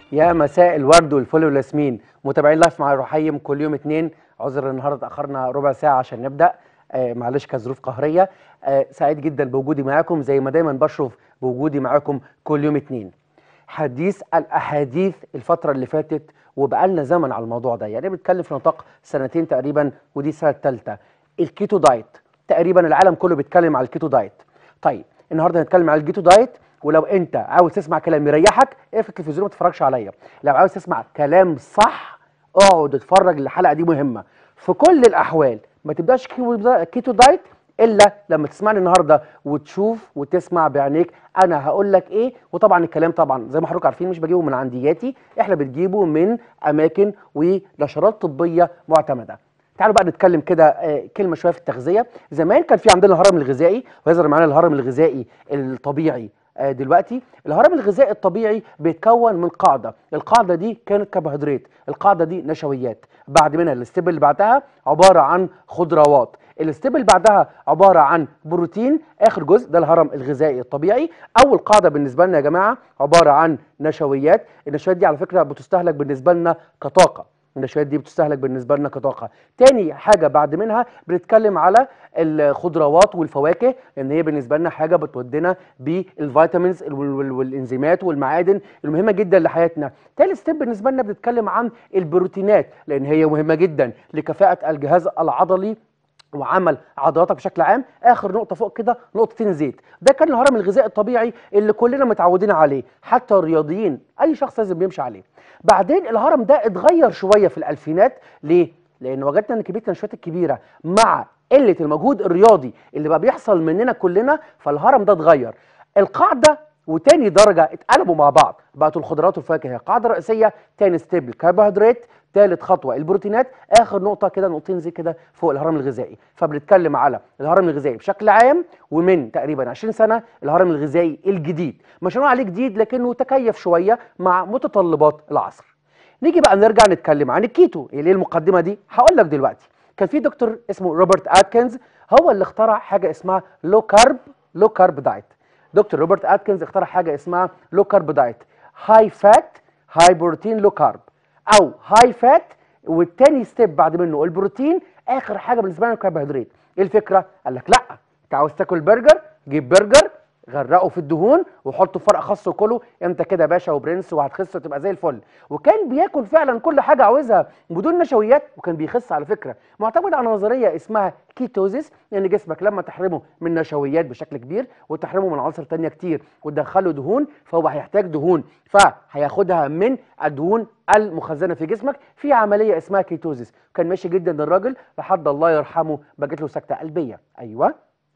يا مساء الورد والفل والياسمين متابعين لايف مع رحيم كل يوم اتنين عذر النهارده اتاخرنا ربع ساعه عشان نبدا آه معلش كانت ظروف قهريه آه سعيد جدا بوجودي معاكم زي ما دايما بشرف بوجودي معاكم كل يوم اتنين حديث الاحاديث الفتره اللي فاتت وبقالنا زمن على الموضوع ده يعني بنتكلم في نطاق سنتين تقريبا ودي السنه الثالثه الكيتو دايت تقريبا العالم كله بيتكلم على الكيتو دايت طيب النهارده هنتكلم على الكيتو دايت ولو انت عاوز تسمع كلام يريحك اقفل التلفزيون ما تتفرجش عليا لو عاوز تسمع كلام صح اقعد اتفرج الحلقه دي مهمه في كل الاحوال ما تبداش كيتو دايت الا لما تسمعني النهارده وتشوف وتسمع بعينيك انا هقول لك ايه وطبعا الكلام طبعا زي ما حضرتك عارفين مش بجيبه من عندياتي احنا بنجيبه من اماكن ونشرات طبيه معتمده تعالوا بقى نتكلم كده آه كلمه شويه في التغذيه زمان كان في عندنا الهرم الغذائي ويظهر معانا الهرم الغذائي الطبيعي آه دلوقتي الهرم الغذائي الطبيعي بيتكون من قاعده القاعده دي كانت كربوهيدرات القاعده دي نشويات بعد منها الستيب اللي بعدها عباره عن خضروات الستيب اللي بعدها عباره عن بروتين اخر جزء ده الهرم الغذائي الطبيعي اول قاعده بالنسبه لنا يا جماعه عباره عن نشويات النشويات دي على فكره بتستهلك بالنسبه لنا كطاقه النشويات دي بتستهلك بالنسبه لنا كطاقه تاني حاجه بعد منها بنتكلم على الخضروات والفواكه لان هي بالنسبه لنا حاجه بتودنا بالفيتامينز والانزيمات والمعادن المهمه جدا لحياتنا تالت ستيب بالنسبه لنا بنتكلم عن البروتينات لان هي مهمه جدا لكفاءه الجهاز العضلي وعمل عضلاتك بشكل عام اخر نقطه فوق كده نقطتين زيت ده كان الهرم الغذائي الطبيعي اللي كلنا متعودين عليه حتى الرياضيين اي شخص لازم بيمشي عليه بعدين الهرم ده اتغير شويه في الالفينات ليه لان وجدنا ان كميه النشويات الكبيره مع قله المجهود الرياضي اللي بقى بيحصل مننا كلنا فالهرم ده اتغير القاعده وتاني درجه اتقلبوا مع بعض بقت الخضروات والفواكه هي قاعده رئيسيه تاني ستيب الكربوهيدرات ثالث خطوه البروتينات اخر نقطه كده نقطتين زي كده فوق الهرم الغذائي فبنتكلم على الهرم الغذائي بشكل عام ومن تقريبا 20 سنه الهرم الغذائي الجديد مش هنقول عليه جديد لكنه تكيف شويه مع متطلبات العصر نيجي بقى نرجع نتكلم عن الكيتو ايه ليه المقدمه دي هقول لك دلوقتي كان في دكتور اسمه روبرت اتكنز هو اللي اخترع حاجه اسمها لو كارب لو كارب دايت دكتور روبرت اتكنز اخترع حاجه اسمها لو كارب دايت هاي فات هاي بروتين لو كارب او هاي فات والتاني ستيب بعد منه البروتين اخر حاجه بالنسبه لنا الكربوهيدرات ايه الفكره قال لك لا انت عاوز تاكل برجر جيب برجر غرقه في الدهون وحطه في فرق خاص وكله انت كده باشا وبرنس وهتخس وتبقى زي الفل وكان بياكل فعلا كل حاجه عاوزها بدون نشويات وكان بيخس على فكره معتمد على نظريه اسمها كيتوزيس ان يعني جسمك لما تحرمه من نشويات بشكل كبير وتحرمه من عناصر تانية كتير وتدخله دهون فهو هيحتاج دهون فهياخدها من الدهون المخزنه في جسمك في عمليه اسمها كيتوزيس كان ماشي جدا الراجل لحد الله يرحمه بقت له سكته قلبيه ايوه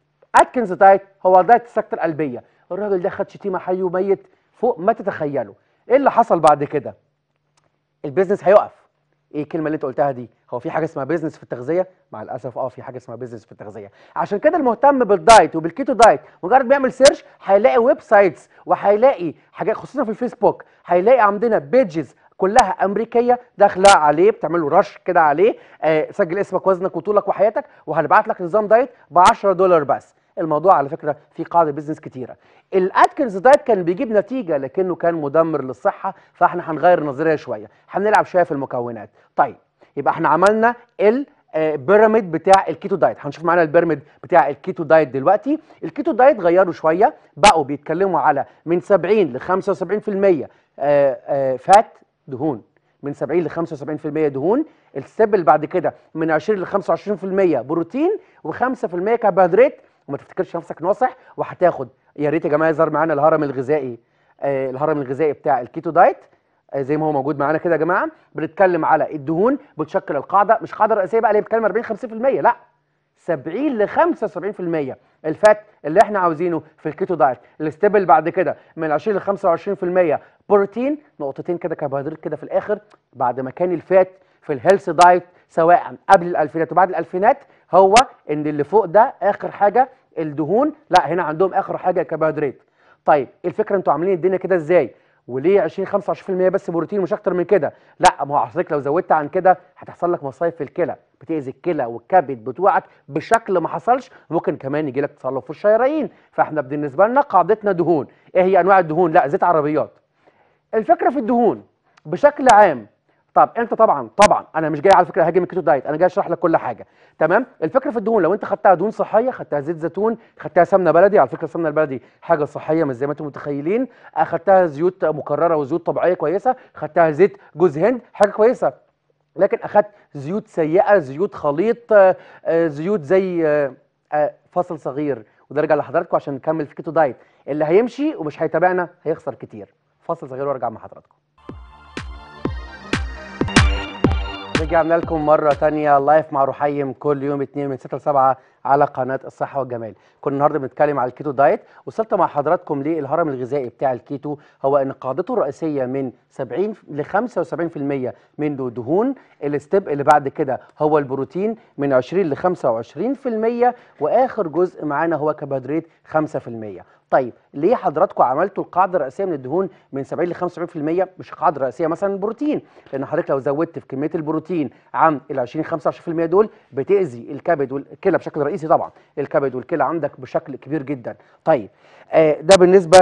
اتكنز دايت هو دايت السكته القلبيه الراجل ده خد شتيمه حي وميت فوق ما تتخيلوا ايه اللي حصل بعد كده البيزنس هيقف ايه الكلمه اللي انت قلتها دي هو في حاجه اسمها بيزنس في التغذيه مع الاسف اه في حاجه اسمها بيزنس في التغذيه عشان كده المهتم بالدايت وبالكيتو دايت مجرد بيعمل سيرش هيلاقي ويب سايتس وهيلاقي حاجات خصوصا في الفيسبوك هيلاقي عندنا بيجز كلها امريكيه داخله عليه بتعمل له رش كده عليه آه سجل اسمك وزنك وطولك وحياتك وهنبعت لك نظام دايت ب 10 دولار بس الموضوع على فكره في قاعده بيزنس كتيره الاتكنز دايت كان بيجيب نتيجه لكنه كان مدمر للصحه فاحنا هنغير النظريه شويه هنلعب شويه في المكونات طيب يبقى احنا عملنا البيراميد بتاع الكيتو دايت هنشوف معانا البيراميد بتاع الكيتو دايت دلوقتي الكيتو دايت غيروا شويه بقوا بيتكلموا على من 70 ل 75% فات دهون من 70 ل 75% دهون الستيب اللي بعد كده من 20 ل 25% بروتين و5% كربوهيدرات وما تفتكرش نفسك ناصح وهتاخد يا ريت يا جماعه يظهر معانا الهرم الغذائي آه الهرم الغذائي بتاع الكيتو دايت آه زي ما هو موجود معانا كده يا جماعه بنتكلم على الدهون بتشكل القاعده مش قاعده رئيسيه بقى اللي بتتكلم 40 50% لا 70 ل 75% الفات اللي احنا عاوزينه في الكيتو دايت الستيب اللي بعد كده من 20 ل 25% بروتين نقطتين كده كربوهيدرات كده في الاخر بعد ما كان الفات في الهيلث دايت سواء قبل الالفينات وبعد الالفينات هو ان اللي فوق ده اخر حاجه الدهون لا هنا عندهم اخر حاجه كربوهيدرات طيب الفكره انتوا عاملين الدنيا كده ازاي وليه 20 25% بس بروتين مش اكتر من كده لا ما هو حضرتك لو زودت عن كده هتحصل لك مصايب في الكلى بتاذي الكلى والكبد بتوقعك بشكل ما حصلش ممكن كمان يجي لك تصلب في الشرايين فاحنا بالنسبه لنا قاعدتنا دهون ايه هي انواع الدهون لا زيت عربيات الفكره في الدهون بشكل عام طب انت طبعا طبعا انا مش جاي على فكره هاجم الكيتو دايت انا جاي اشرح لك كل حاجه تمام الفكره في الدهون لو انت خدتها دهون صحيه خدتها زيت زيتون خدتها سمنه بلدي على فكره السمنه البلدي حاجه صحيه مش زي ما انتم متخيلين اخدتها زيوت مكرره وزيوت طبيعيه كويسه خدتها زيت جوز هند حاجه كويسه لكن اخدت زيوت سيئه زيوت خليط آه، آه، زيوت زي آه، آه، فصل صغير وده ارجع لحضراتكم عشان نكمل في كيتو دايت اللي هيمشي ومش هيتابعنا هيخسر كتير فاصل صغير وارجع مع حضراتكم رجعنا لكم مرة تانية لايف مع رحيم كل يوم اتنين من 6 ل 7 على قناة الصحة والجمال. كنا النهارده بنتكلم على الكيتو دايت، وصلت مع حضراتكم للهرم الغذائي بتاع الكيتو هو ان قاعدته الرئيسية من 70 ل 75% منه دهون، الستيب اللي بعد كده هو البروتين من 20 ل 25% واخر جزء معانا هو كربوهيدرات 5%. طيب ليه حضراتكم عملتوا القاعده الرئيسيه من الدهون من 70 ل 75% مش القاعده الرئيسيه مثلا البروتين لان حضرتك لو زودت في كميه البروتين عن ال 20 25% دول بتاذي الكبد والكلى بشكل رئيسي طبعا الكبد والكلى عندك بشكل كبير جدا طيب آه ده بالنسبه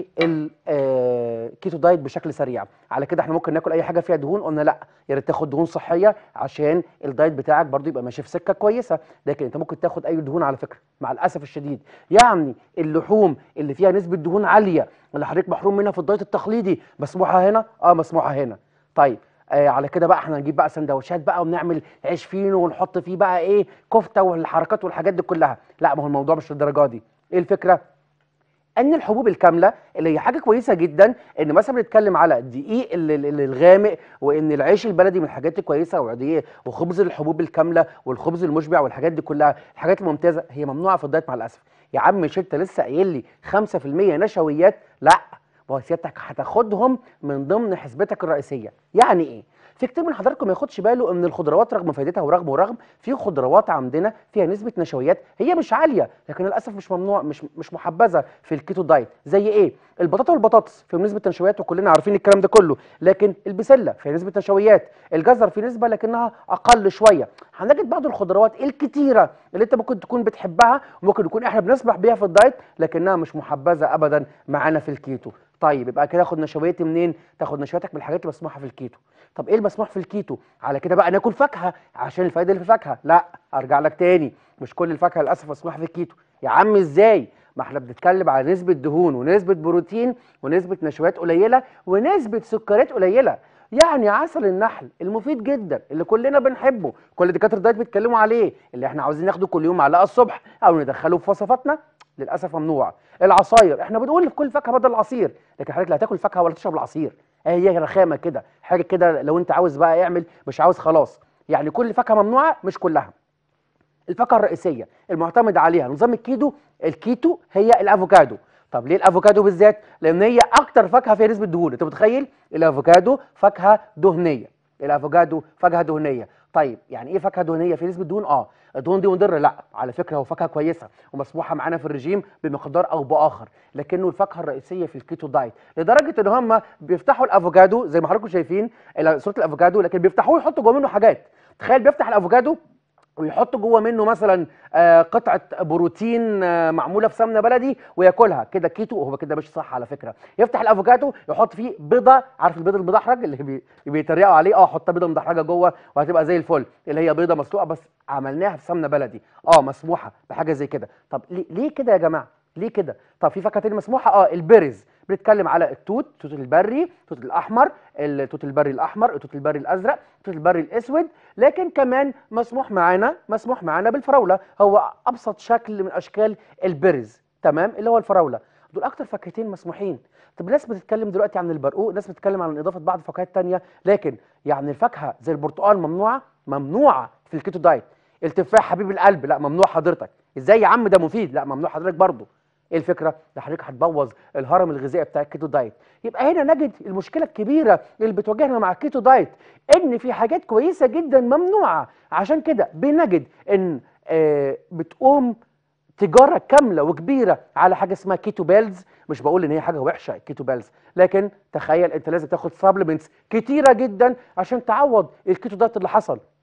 للكيتو دايت بشكل سريع على كده احنا ممكن ناكل اي حاجه فيها دهون قلنا لا يا ريت تاخد دهون صحيه عشان الدايت بتاعك برضو يبقى ماشي في سكه كويسه لكن انت ممكن تاخد اي دهون على فكره مع الاسف الشديد يعني اللحوم اللي فيها نسبه دهون عاليه اللي حضرتك محروم منها في الدايت التقليدي مسموحه هنا اه مسموحه هنا طيب آه على كده بقى احنا نجيب بقى سندوتشات بقى ونعمل عيش فينو ونحط فيه بقى ايه كفته والحركات والحاجات دي كلها لا ما هو الموضوع مش للدرجه دي ايه الفكره ان الحبوب الكامله اللي هي حاجه كويسه جدا ان مثلا بنتكلم على الدقيق ال- ال- ال- الغامق وان العيش البلدي من الحاجات الكويسه وعاديه وخبز الحبوب الكامله والخبز المشبع والحاجات دي كلها الحاجات الممتازه هي ممنوعه في الدايت مع الاسف يا عم مش انت لسه قايل لي 5% نشويات لا ما هو سيادتك هتاخدهم من ضمن حسبتك الرئيسيه يعني ايه في كتير من حضراتكم ما ياخدش باله ان الخضروات رغم فائدتها ورغم ورغم في خضروات عندنا فيها نسبه نشويات هي مش عاليه لكن للاسف مش ممنوع مش مش محبذه في الكيتو دايت زي ايه البطاطا والبطاطس في نسبه نشويات وكلنا عارفين الكلام ده كله لكن البسله في نسبه نشويات الجزر في نسبه لكنها اقل شويه هنجد بعض الخضروات الكتيره اللي انت ممكن تكون بتحبها وممكن نكون احنا بنسمح بيها في الدايت لكنها مش محبذه ابدا معانا في الكيتو طيب يبقى كده اخد نشوياتي منين تاخد نشوياتك من الحاجات اللي مسموحه في الكيتو طب ايه المسموح في الكيتو على كده بقى ناكل فاكهه عشان الفائده اللي في الفاكهه لا ارجع لك تاني مش كل الفاكهه للاسف مسموحه في الكيتو يا عم ازاي ما احنا بنتكلم على نسبه دهون ونسبه بروتين ونسبه نشويات قليله ونسبه سكريات قليله يعني عسل النحل المفيد جدا اللي كلنا بنحبه كل دكاتره الدايت بيتكلموا عليه اللي احنا عاوزين ناخده كل يوم معلقه الصبح او ندخله في وصفاتنا للاسف ممنوع العصاير احنا بنقول في كل فاكهه بدل العصير لكن حضرتك لا هتاكل فاكهه ولا تشرب العصير هي رخامه كده حاجه كده لو انت عاوز بقى اعمل مش عاوز خلاص يعني كل فاكهه ممنوعه مش كلها الفاكهه الرئيسيه المعتمد عليها نظام الكيتو الكيتو هي الافوكادو طب ليه الافوكادو بالذات لان هي اكتر فاكهه فيها نسبه دهون انت متخيل الافوكادو فاكهه دهنيه الافوكادو فاكهه دهنيه طيب يعني ايه فاكهه دهنيه في نسبه دهون اه الدهون دي مضره لا على فكره هو فاكهه كويسه ومسموحه معانا في الرجيم بمقدار او باخر لكنه الفاكهه الرئيسيه في الكيتو دايت لدرجه ان هم بيفتحوا الافوكادو زي ما حضراتكم شايفين ال- صوره الافوكادو لكن بيفتحوه يحطوا جوه منه حاجات تخيل بيفتح الافوكادو ويحط جوه منه مثلا آه، قطعه بروتين آه، معموله في سمنه بلدي وياكلها كده كيتو وهو كده مش صح على فكره يفتح الافوكادو يحط فيه بيضه عارف البيض المدحرج اللي بي- بيتريقوا عليه اه حط بيضه مدحرجه جوه وهتبقى زي الفل اللي هي بيضه مسلوقه بس عملناها في سمنه بلدي اه مسموحه بحاجه زي كده طب ليه, ليه كده يا جماعه ليه كده طب في فاكهه تانية مسموحه اه البرز بنتكلم على التوت التوت البري التوت الاحمر التوت البري الاحمر التوت البري الازرق التوت البري الاسود لكن كمان مسموح معانا مسموح معانا بالفراوله هو ابسط شكل من اشكال البرز تمام اللي هو الفراوله دول اكتر فاكهتين مسموحين طب ناس بتتكلم دلوقتي عن البرقوق ناس بتتكلم عن اضافه بعض الفاكهات تانية لكن يعني الفاكهه زي البرتقال ممنوعه ممنوعه في الكيتو دايت التفاح حبيب القلب لا ممنوع حضرتك ازاي يا عم ده مفيد لا ممنوع حضرتك برضه ايه الفكره ده حضرتك هتبوظ الهرم الغذائي بتاع الكيتو دايت يبقى هنا نجد المشكله الكبيره اللي بتواجهنا مع الكيتو دايت ان في حاجات كويسه جدا ممنوعه عشان كده بنجد ان آه بتقوم تجاره كامله وكبيره على حاجه اسمها كيتو بيلز مش بقول ان هي حاجه وحشه الكيتو بيلز لكن تخيل انت لازم تاخد سبلمنتس كتيره جدا عشان تعوض الكيتو دايت اللي حصل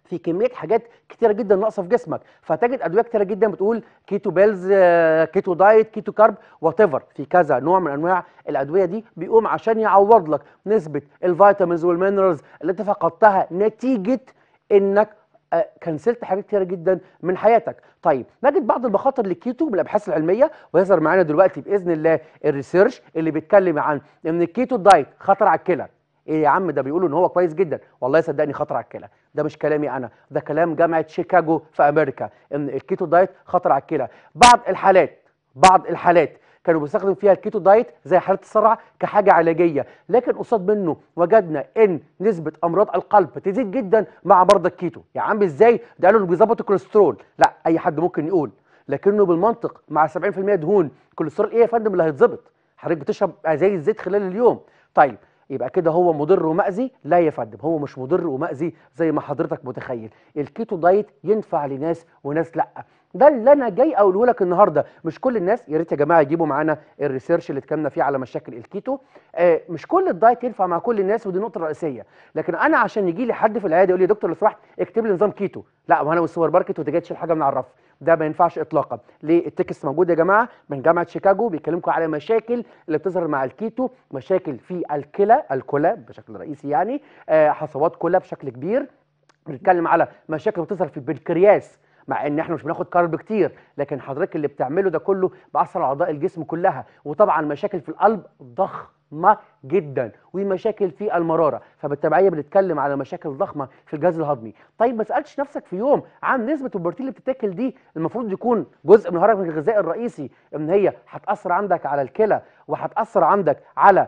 في كميه حاجات كتيره جدا ناقصه في جسمك فتجد ادويه كتيره جدا بتقول كيتو بيلز آه، كيتو دايت كيتو كارب وات في كذا نوع من انواع الادويه دي بيقوم عشان يعوض لك نسبه الفيتامينز والمينرالز اللي انت فقدتها نتيجه انك آه، كنسلت حاجات كتيره جدا من حياتك طيب نجد بعض المخاطر للكيتو بالابحاث العلميه ويظهر معانا دلوقتي باذن الله الريسيرش اللي بيتكلم عن ان الكيتو دايت خطر على الكلى ايه يا عم ده بيقولوا ان هو كويس جدا والله صدقني خطر على الكلى ده مش كلامي انا ده كلام جامعه شيكاغو في امريكا ان الكيتو دايت خطر على الكلى بعض الحالات بعض الحالات كانوا بيستخدموا فيها الكيتو دايت زي حالات الصرع كحاجه علاجيه لكن قصاد منه وجدنا ان نسبه امراض القلب تزيد جدا مع مرضى الكيتو يا عم ازاي ده قالوا انه بيظبط الكوليسترول لا اي حد ممكن يقول لكنه بالمنطق مع 70% دهون كوليسترول ايه يا فندم اللي هيتظبط حضرتك بتشرب ازاي الزيت خلال اليوم طيب يبقى كده هو مضر ومأذي لا يا فندم هو مش مضر ومأذي زي ما حضرتك متخيل الكيتو دايت ينفع لناس وناس لا ده اللي انا جاي اقوله لك النهارده مش كل الناس يا ريت يا جماعه يجيبوا معانا الريسيرش اللي اتكلمنا فيه على مشاكل الكيتو آه مش كل الدايت ينفع مع كل الناس ودي نقطه رئيسيه لكن انا عشان يجي لي حد في العياده يقول لي يا دكتور لو سمحت اكتب لي نظام كيتو لا وانا والسوبر ماركت وانت جاي تشيل حاجه من على الرف ده ما ينفعش اطلاقا ليه التكست موجود يا جماعه من جامعه شيكاغو بيكلمكم على مشاكل اللي بتظهر مع الكيتو مشاكل في الكلى الكلى بشكل رئيسي يعني آه حصوات كلى بشكل كبير بنتكلم على مشاكل بتظهر في البنكرياس مع ان احنا مش بناخد كارب كتير لكن حضرتك اللي بتعمله ده كله بأثر على اعضاء الجسم كلها وطبعا مشاكل في القلب ضخمه جدا ومشاكل في المراره فبالتبعيه بنتكلم على مشاكل ضخمه في الجهاز الهضمي طيب ما سالتش نفسك في يوم عن نسبه البروتين اللي بتتاكل دي المفروض يكون جزء من هرم الغذائي الرئيسي ان هي هتاثر عندك على الكلى وهتاثر عندك على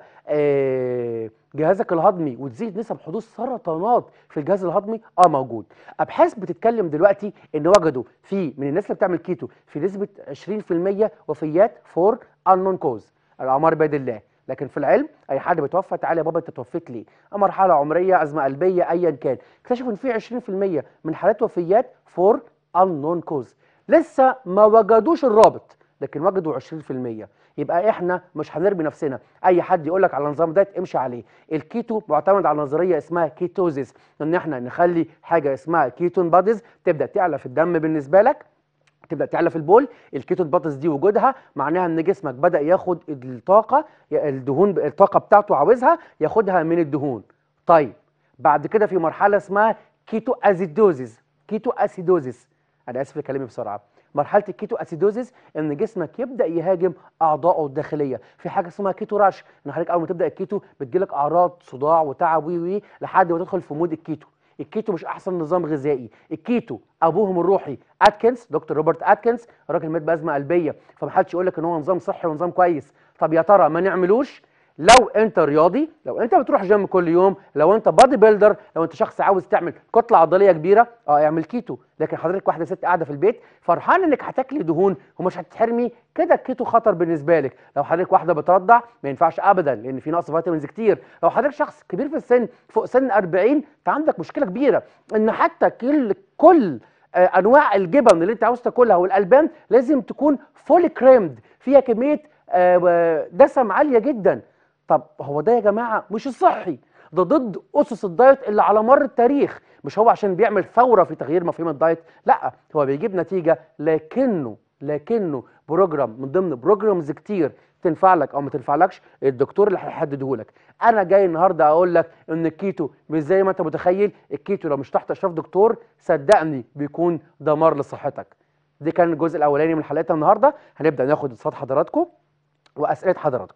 آه جهازك الهضمي وتزيد نسب حدوث سرطانات في الجهاز الهضمي اه موجود ابحاث بتتكلم دلوقتي ان وجدوا في من الناس اللي بتعمل كيتو في نسبه 20% وفيات فور انون كوز الاعمار بيد الله لكن في العلم اي حد بيتوفى تعالى يا بابا انت توفيت ليه مرحله عمريه ازمه قلبيه ايا كان اكتشفوا ان في 20% من حالات وفيات فور انون كوز لسه ما وجدوش الرابط لكن وجدوا 20% يبقى احنا مش هنرمي نفسنا اي حد يقول لك على نظام دايت امشي عليه الكيتو معتمد على نظريه اسمها كيتوزيس ان احنا نخلي حاجه اسمها كيتون باديز تبدا تعلى في الدم بالنسبه لك تبدا تعلى في البول الكيتون بادز دي وجودها معناها ان جسمك بدا ياخد الطاقه الدهون الطاقه بتاعته عاوزها ياخدها من الدهون طيب بعد كده في مرحله اسمها كيتو ازيدوزيس كيتو اسيدوزيس انا اسف لكلامي بسرعه مرحله الكيتو اسيدوزيس ان جسمك يبدا يهاجم اعضائه الداخليه في حاجه اسمها كيتو راش ان حضرتك اول ما تبدا الكيتو بتجيلك اعراض صداع وتعب وي وي لحد ما تدخل في مود الكيتو الكيتو مش احسن نظام غذائي الكيتو ابوهم الروحي اتكنز دكتور روبرت اتكنز راجل مات بازمه قلبيه فمحدش يقول لك ان هو نظام صحي ونظام كويس طب يا ترى ما نعملوش لو انت رياضي لو انت بتروح جيم كل يوم لو انت بادي بيلدر لو انت شخص عاوز تعمل كتله عضليه كبيره اه اعمل كيتو لكن حضرتك واحده ست قاعده في البيت فرحان انك هتاكلي دهون ومش هتتحرمي كده الكيتو خطر بالنسبه لك لو حضرتك واحده بترضع ما ينفعش ابدا لان في نقص فيتامينز كتير لو حضرتك شخص كبير في السن فوق سن 40 انت عندك مشكله كبيره ان حتى كل كل آه، انواع الجبن اللي انت عاوز تاكلها والالبان لازم تكون فول كريمد فيها كميه آه، دسم عاليه جدا طب هو ده يا جماعه مش الصحي ده ضد اسس الدايت اللي على مر التاريخ مش هو عشان بيعمل ثوره في تغيير مفهوم الدايت لا هو بيجيب نتيجه لكنه لكنه بروجرام من ضمن بروجرامز كتير تنفع لك او ما تنفعلكش الدكتور اللي هيحدده لك انا جاي النهارده اقول لك ان الكيتو مش زي ما انت متخيل الكيتو لو مش تحت اشراف دكتور صدقني بيكون دمار لصحتك دي كان الجزء الاولاني من حلقتنا النهارده هنبدا ناخد اتصالات حضراتكم واسئله حضراتكم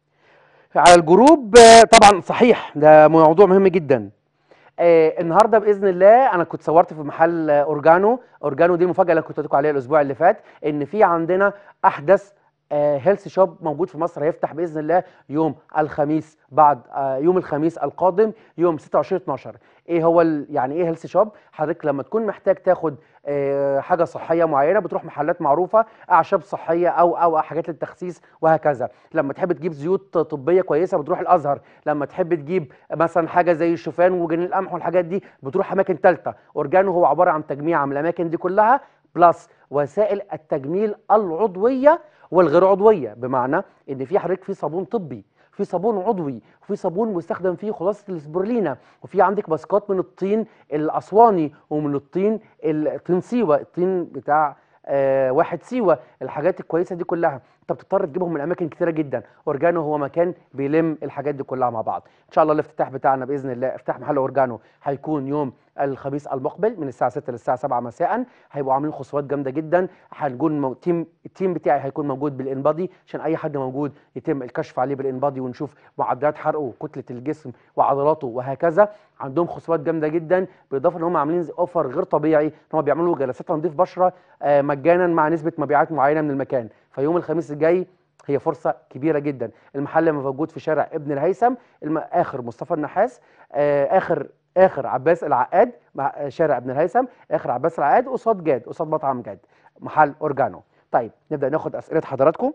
على الجروب آه، طبعا صحيح ده موضوع مهم جدا آه النهارده باذن الله انا كنت صورت في محل آه، اورجانو اورجانو دي المفاجاه اللي كنت لكم عليها الاسبوع اللي فات ان في عندنا احدث هيلث شوب موجود في مصر هيفتح باذن الله يوم الخميس بعد آه، يوم الخميس القادم يوم 26 12 ايه هو يعني ايه هيلث شوب حضرتك لما تكون محتاج تاخد آه، حاجه صحيه معينه بتروح محلات معروفه اعشاب صحيه او او حاجات للتخسيس وهكذا لما تحب تجيب زيوت طبيه كويسه بتروح الازهر لما تحب تجيب مثلا حاجه زي الشوفان وجنين القمح والحاجات دي بتروح اماكن ثالثه اورجانو هو عباره عن تجميعه من الاماكن دي كلها بلس وسائل التجميل العضويه والغير عضويه بمعنى ان في حضرتك في صابون طبي في صابون عضوي وفي صابون مستخدم فيه خلاصه السبرولينا وفي عندك ماسكات من الطين الاسواني ومن الطين الطين سيوه الطين بتاع آه واحد سيوه الحاجات الكويسه دي كلها انت بتضطر تجيبهم من اماكن كتيره جدا اورجانو هو مكان بيلم الحاجات دي كلها مع بعض ان شاء الله الافتتاح بتاعنا باذن الله افتتاح محل اورجانو هيكون يوم الخميس المقبل من الساعه 6 للساعه 7 مساء هيبقوا عاملين خصومات جامده جدا هنكون مو... تيم التيم بتاعي هيكون موجود بالانبادي عشان اي حد موجود يتم الكشف عليه بالانبادي ونشوف معدلات حرقه وكتله الجسم وعضلاته وهكذا عندهم خصومات جامده جدا بالاضافه ان هم عاملين اوفر غير طبيعي ان هم بيعملوا جلسات تنظيف بشره آه مجانا مع نسبه مبيعات معينه من المكان فيوم الخميس الجاي هي فرصة كبيرة جدا المحل موجود في شارع ابن الهيثم الم... آخر مصطفى النحاس آه آخر آخر عباس العقاد مع شارع ابن الهيثم آخر عباس العقاد قصاد جاد قصاد مطعم جاد محل أورجانو طيب نبدأ ناخد أسئلة حضراتكم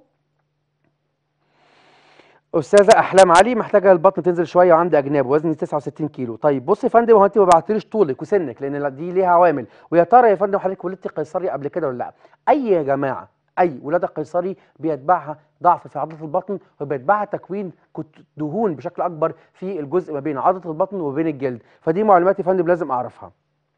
استاذه احلام علي محتاجه البطن تنزل شويه وعندي اجناب وزني 69 كيلو طيب بص يا فندم هو انت ما بعتليش طولك وسنك لان دي ليها عوامل ويا ترى يا فندم حضرتك ولدتي قيصري قبل كده ولا لا اي يا جماعه اي ولاده قيصري بيتبعها ضعف في عضله البطن وبيتبعها تكوين دهون بشكل اكبر في الجزء ما بين عضله البطن وبين الجلد فدي معلومات يا فندم لازم اعرفها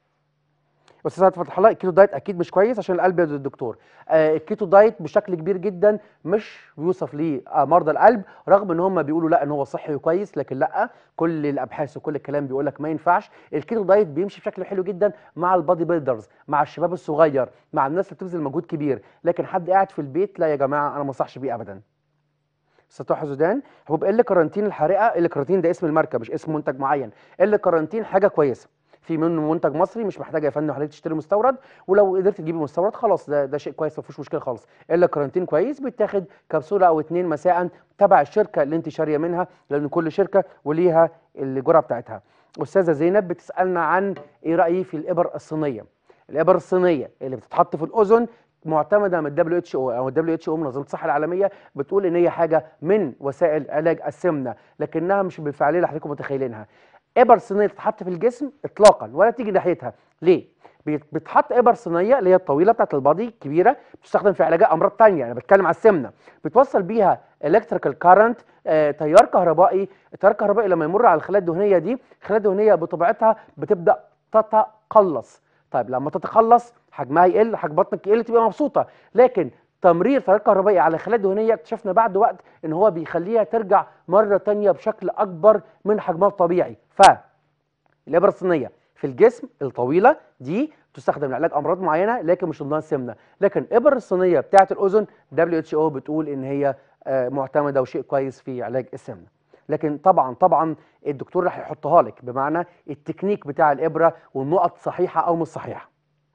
استاذ فتح الله الكيتو دايت اكيد مش كويس عشان القلب يا الدكتور آه الكيتو دايت بشكل كبير جدا مش بيوصف لمرضى القلب رغم ان هم بيقولوا لا ان هو صحي وكويس لكن لا كل الابحاث وكل الكلام بيقول لك ما ينفعش الكيتو دايت بيمشي بشكل حلو جدا مع البادي بيلدرز مع الشباب الصغير مع الناس اللي بتبذل مجهود كبير لكن حد قاعد في البيت لا يا جماعه انا ما انصحش بيه ابدا سطوح زودان حبوب ال كارانتين الحارقه ال كارانتين ده اسم الماركه مش اسم منتج معين ال كارانتين حاجه كويسه في منه منتج مصري مش محتاج يا فندم حضرتك تشتري مستورد ولو قدرت تجيب مستورد خلاص ده ده شيء كويس ما فيهوش مشكله خالص الا كارانتين كويس بيتاخد كبسوله او اتنين مساء تبع الشركه اللي انت شاريه منها لان كل شركه وليها الجرعه بتاعتها استاذه زينب بتسالنا عن ايه رايي في الابر الصينيه الابر الصينيه اللي بتتحط في الاذن معتمده من الدبليو اتش او او الدبليو اتش او منظمه الصحه العالميه بتقول ان هي حاجه من وسائل علاج السمنه لكنها مش بالفعاليه اللي حضراتكم متخيلينها ابر صينيه تتحط في الجسم اطلاقا ولا تيجي ناحيتها ليه بتحط ابر صينيه اللي هي الطويله بتاعت البادي الكبيره بتستخدم في علاج امراض ثانيه انا بتكلم على السمنه بتوصل بيها الكتريكال كارنت آه تيار كهربائي التيار الكهربائي لما يمر على الخلايا الدهنيه دي الخلايا الدهنيه بطبيعتها بتبدا تتقلص طيب لما تتقلص حجمها يقل حجم بطنك يقل تبقى مبسوطه لكن تمرير تيار كهربائي على الخلايا الدهنيه اكتشفنا بعد وقت ان هو بيخليها ترجع مره ثانيه بشكل اكبر من حجمها الطبيعي ف الابره الصينيه في الجسم الطويله دي تستخدم لعلاج امراض معينه لكن مش ضمنها السمنه لكن الابر الصينيه بتاعه الاذن دبليو اتش او بتقول ان هي معتمده وشيء كويس في علاج السمنه لكن طبعا طبعا الدكتور راح يحطها لك بمعنى التكنيك بتاع الابره والنقط صحيحه او مش صحيحه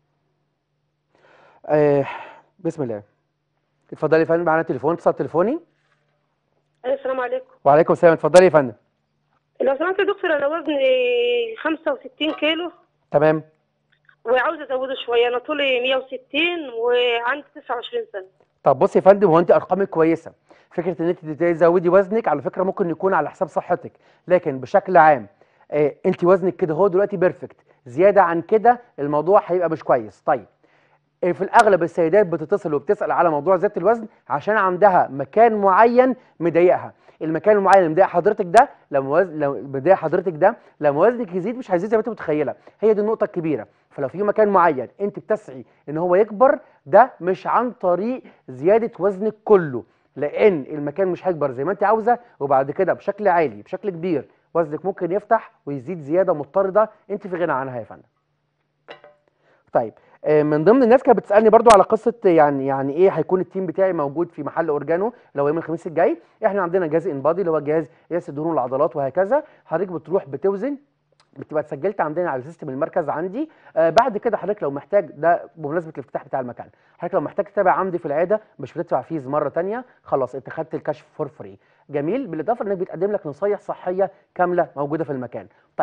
آه بسم الله اتفضلي يا فندم معانا تليفون اتصال تليفوني السلام عليكم وعليكم السلام اتفضلي يا فندم لو سمحت يا دكتور انا وزني 65 كيلو تمام وعاوزه ازوده شويه انا طولي 160 وعندي 29 سنه طب بصي يا فندم هو انت ارقامك كويسه فكره ان انت تزودي وزنك على فكره ممكن يكون على حساب صحتك لكن بشكل عام آه انت وزنك كده هو دلوقتي بيرفكت زياده عن كده الموضوع هيبقى مش كويس طيب في الاغلب السيدات بتتصل وبتسال على موضوع زياده الوزن عشان عندها مكان معين مضايقها المكان المعين اللي مضايق حضرتك ده لما وزن لو مضايق حضرتك ده لما وزنك يزيد مش هيزيد زي ما انت متخيله هي دي النقطه الكبيره فلو في مكان معين انت بتسعي ان هو يكبر ده مش عن طريق زياده وزنك كله لان المكان مش هيكبر زي ما انت عاوزه وبعد كده بشكل عالي بشكل كبير وزنك ممكن يفتح ويزيد زياده مضطرده انت في غنى عنها يا فندم طيب من ضمن الناس كانت بتسالني برضو على قصه يعني يعني ايه هيكون التيم بتاعي موجود في محل اورجانو لو يوم الخميس الجاي احنا عندنا جهاز انبادي اللي هو جهاز قياس الدهون والعضلات وهكذا حضرتك بتروح بتوزن بتبقى اتسجلت عندنا على سيستم المركز عندي آه بعد كده حضرتك لو محتاج ده بمناسبه الافتتاح بتاع المكان حضرتك لو محتاج تتابع عندي في العياده مش بتدفع فيز مره ثانيه خلاص انت خدت الكشف فور فري جميل بالاضافه انك بيتقدم لك نصايح صحيه كامله موجوده في المكان طيب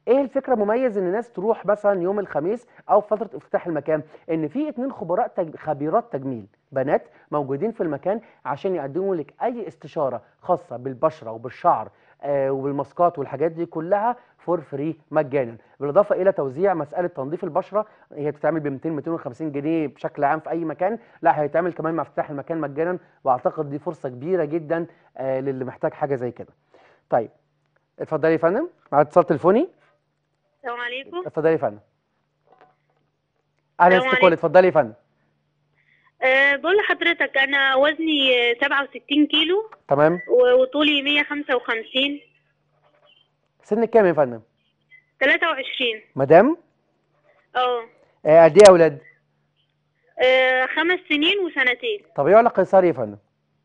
ايه الفكره مميز ان الناس تروح مثلا يوم الخميس او فتره افتتاح المكان ان في اتنين خبراء تج... خبيرات تجميل بنات موجودين في المكان عشان يقدموا لك اي استشاره خاصه بالبشره وبالشعر آه وبالماسكات والحاجات دي كلها فور فري مجانا بالاضافه الى توزيع مساله تنظيف البشره هي بتتعمل ب 200 250 جنيه بشكل عام في اي مكان لا هيتعمل كمان مع افتتاح المكان مجانا واعتقد دي فرصه كبيره جدا آه للي محتاج حاجه زي كده طيب اتفضلي يا فندم مع اتصال تليفوني السلام عليكم اتفضلي يا فندم اهلا السلام ست كل اتفضلي يا فندم أه بقول لحضرتك انا وزني آه، 67 كيلو تمام و- وطولي 155 سنك كام يا فندم 23 مدام اه آه، قد ايه يا اولاد آه، خمس سنين وسنتين طبيعي ولا قيصري يا فندم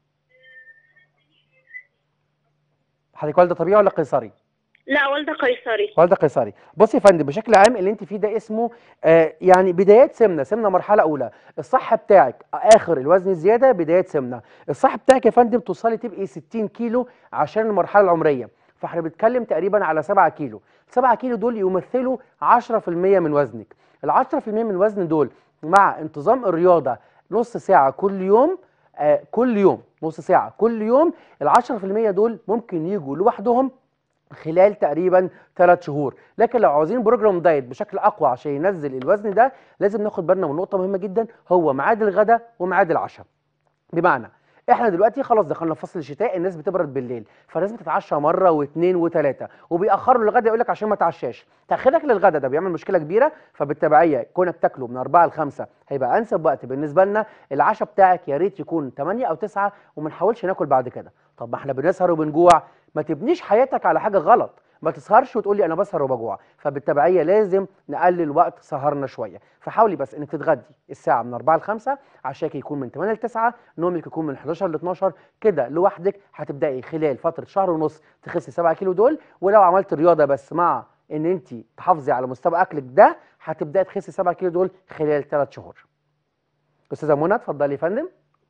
حضرتك والده طبيعي ولا قيصري لا والدة قيصري والده قيصري بصي يا فندم بشكل عام اللي انت فيه ده اسمه آه يعني بدايات سمنه سمنه مرحله اولى الصح بتاعك اخر الوزن الزياده بدايات سمنه الصح بتاعك يا فندم توصلي تبقي 60 كيلو عشان المرحله العمريه فاحنا بنتكلم تقريبا على 7 كيلو 7 كيلو دول يمثلوا 10% من وزنك ال 10% من الوزن دول مع انتظام الرياضه نص ساعه كل يوم آه كل يوم نص ساعه كل يوم ال 10% دول ممكن يجوا لوحدهم خلال تقريبا ثلاث شهور لكن لو عاوزين بروجرام دايت بشكل اقوى عشان ينزل الوزن ده لازم ناخد بالنا من نقطه مهمه جدا هو ميعاد الغداء وميعاد العشاء بمعنى احنا دلوقتي خلاص دخلنا في فصل الشتاء الناس بتبرد بالليل فالناس بتتعشى مره واثنين وثلاثه وبيأخروا للغدا يقول لك عشان ما تعشاش تاخيرك للغدا ده بيعمل مشكله كبيره فبالتبعيه كونك تاكله من 4 ل 5 هيبقى انسب وقت بالنسبه لنا العشاء بتاعك يا ريت يكون 8 او 9 وما نحاولش ناكل بعد كده طب ما احنا بنسهر وبنجوع ما تبنيش حياتك على حاجه غلط ما تسهرش وتقول لي انا بسهر وبجوع فبالتبعيه لازم نقلل وقت سهرنا شويه فحاولي بس انك تتغدي الساعه من 4 ل 5 عشاك يكون من 8 ل 9 نومك يكون من 11 ل 12 كده لوحدك هتبداي خلال فتره شهر ونص تخسي 7 كيلو دول ولو عملت رياضه بس مع ان انت تحافظي على مستوى اكلك ده هتبداي تخسي 7 كيلو دول خلال 3 شهور استاذه منى اتفضلي يا فندم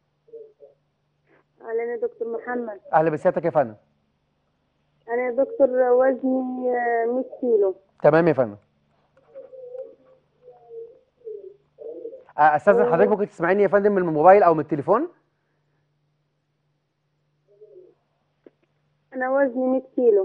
أهلا يا دكتور محمد اهلا بسيادتك يا فندم أنا يا دكتور وزني آه، 100 كيلو تمام يا فندم آه، استاذن حضرتك ممكن تسمعيني يا فندم من الموبايل او من التليفون أنا وزني 100 كيلو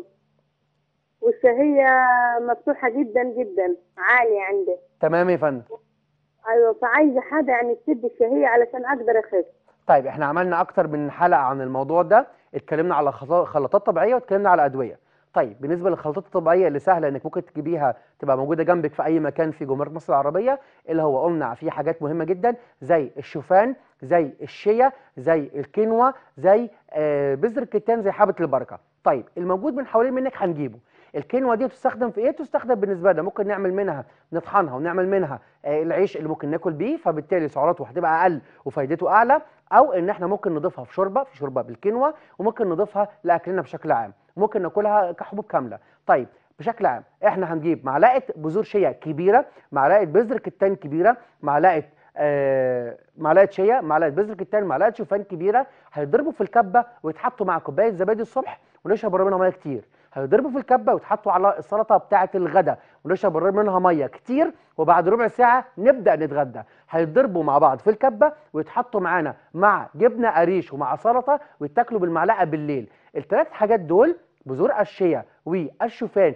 والشهية مفتوحة جدا جدا عالية عندي تمام يا فندم أيوة فعايزة حاجة يعني تسد الشهية علشان أقدر أخس طيب احنا عملنا اكتر من حلقه عن الموضوع ده اتكلمنا على خطا- خلطات طبيعيه واتكلمنا على ادويه طيب بالنسبه للخلطات الطبيعيه اللي سهله انك ممكن تجيبيها تبقى موجوده جنبك في اي مكان في جمهوريه مصر العربيه اللي هو قلنا فيه حاجات مهمه جدا زي الشوفان زي الشيا زي الكينوا زي آه بذر الكتان زي حبه البركه طيب الموجود من حوالين منك هنجيبه الكينوا دي تستخدم في ايه تستخدم بالنسبه لنا ممكن نعمل منها نطحنها ونعمل منها آه العيش اللي ممكن ناكل بيه فبالتالي سعراته هتبقى اقل وفايدته اعلى او ان احنا ممكن نضيفها في شوربه في شوربه بالكينوا وممكن نضيفها لاكلنا بشكل عام ممكن ناكلها كحبوب كامله طيب بشكل عام احنا هنجيب معلقه بذور شيا كبيره معلقه بذر كتان كبيره معلقه آه معلقه شيا معلقه بذر كتان معلقه شوفان كبيره هيضربوا في الكبه ويتحطوا مع كوبايه زبادي الصبح ونشرب بره منها ميه كتير هيضربوا في الكبه ويتحطوا على السلطه بتاعه الغداء ونشرب بره منها ميه كتير وبعد ربع ساعه نبدا نتغدى هيتضربوا مع بعض في الكبه ويتحطوا معانا مع جبنه قريش ومع سلطه ويتاكلوا بالمعلقه بالليل الثلاث حاجات دول بذور الشيا والشوفان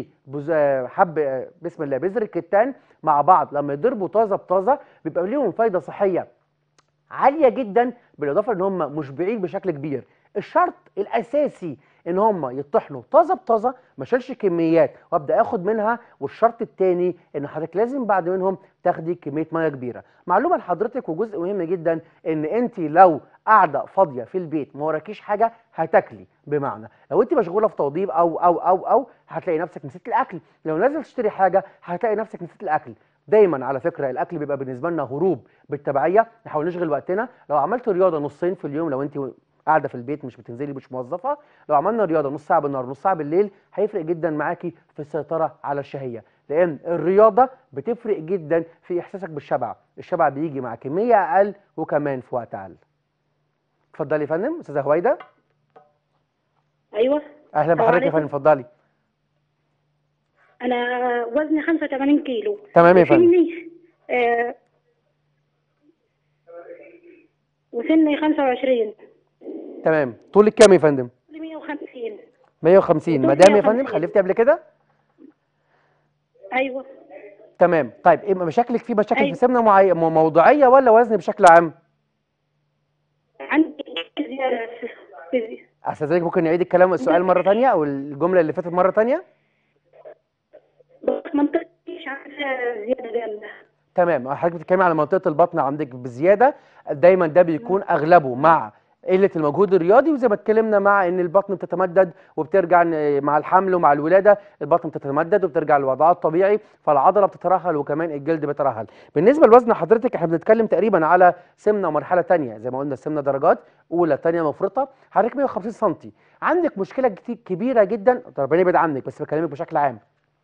وحب بسم الله بذر الكتان مع بعض لما يضربوا طازه بطازه بيبقى ليهم فايده صحيه عاليه جدا بالاضافه ان هم مشبعين بشكل كبير الشرط الاساسي ان هم يطحنوا طازه بطازه ما اشيلش كميات وابدا اخد منها والشرط الثاني ان حضرتك لازم بعد منهم تاخدي كميه ميه كبيره معلومه لحضرتك وجزء مهم جدا ان انت لو قاعده فاضيه في البيت ما وراكيش حاجه هتاكلي بمعنى لو انت مشغوله في توضيب او او او او هتلاقي نفسك نسيت الاكل لو نازل تشتري حاجه هتلاقي نفسك نسيت الاكل دايما على فكره الاكل بيبقى بالنسبه لنا هروب بالتبعيه نحاول نشغل وقتنا لو عملت رياضه نصين في اليوم لو انت قاعده في البيت مش بتنزلي مش موظفه لو عملنا رياضه نص ساعه بالنهار نص ساعه بالليل هيفرق جدا معاكي في السيطره على الشهيه لان الرياضه بتفرق جدا في احساسك بالشبع الشبع بيجي مع كميه اقل وكمان في وقت اقل اتفضلي يا فندم استاذه هويده ايوه اهلا السلام بحضرتك يا عليكم. فندم اتفضلي انا وزني 85 كيلو تمام يا فندم وسني آه وسني 25 تمام طولك كام يا فندم 150 150 طول مدام يا فندم 150. خلفتي قبل كده ايوه تمام طيب ايه مشاكلك في مشاكل أيوة. في سمنه معي... مو- موضوعيه ولا وزن بشكل عام عندي زيادة في- في- استاذنك ممكن نعيد الكلام السؤال مره ثانيه او الجمله اللي فاتت مره ثانيه بس منطقتي مش عندها زيادة جامدة تمام حضرتك بتتكلمي على منطقه البطن عندك بزياده دايما ده بيكون اغلبه مع قله المجهود الرياضي وزي ما اتكلمنا مع ان البطن بتتمدد وبترجع ن- مع الحمل ومع الولاده البطن بتتمدد وبترجع لوضعها الطبيعي فالعضله بتترهل وكمان الجلد بيترهل بالنسبه لوزن حضرتك احنا بنتكلم تقريبا على سمنه مرحله ثانيه زي ما قلنا السمنه درجات اولى ثانيه مفرطه حضرتك 150 سم عندك مشكله كتير كبيره جدا ربنا يبعد عنك بس بكلمك بشكل عام